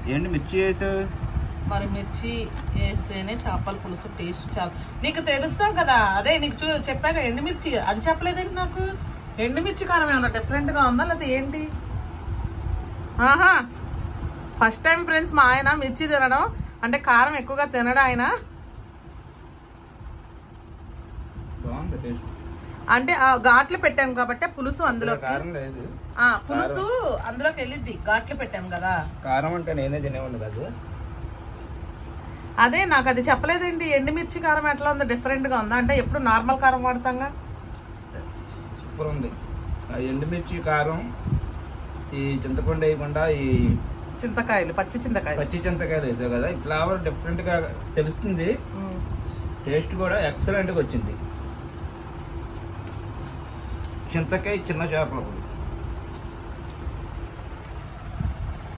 ఏంటి మిర్చి వేసావు మరి మిర్చి వేస్తేనే చేపల పులుసు టేస్ట్ చాలా నీకు తెలుసా కదా అదే నీకు చూ చెప్పాక ఎండుమిర్చి అది చెప్పలేదేంటి నాకు ఎండుమిర్చి కారం ఏమన్నా different గా ఉందా లేదా ఏంటి ఆహా ఫస్ట్ టైం ఫ్రెండ్స్ మా ఆయన మిర్చి తినడం అంటే కారం ఎక్కువగా తినడం ఆయన బాగుంది టేస్ట్ అంటే ఆ ఘాట్లు పెట్టాం కాబట్టి పులుసు అందులోకి కారం లేదు ఆ పులుసు అందులోకి వెళ్ళిద్ది ఘాట్లు పెట్టాం కదా కారం అంటే నేనే తినేవాడిని కాదు అదే నాకు అది చెప్పలేదేంటి ఎండుమిర్చి కారం ఎట్లా ఉందో డిఫరెంట్ గా ఉందా అంటే ఎప్పుడు నార్మల్ కారం వాడతాంగా సూపర్ ఉంది ఆ ఎండుమిర్చి కారం ఈ చింతపండు వేయకుండా ఈ చింతకాయలు పచ్చి చింతకాయలు పచ్చి చింతకాయలు వేసావు కదా ఈ ఫ్లేవర్ డిఫరెంట్ గా తెలుస్తుంది ఉమ్. టేస్ట్ కూడా ఎక్సలెంట్ గా వచ్చింది చింతకాయ చిన్న చేపల పులుసు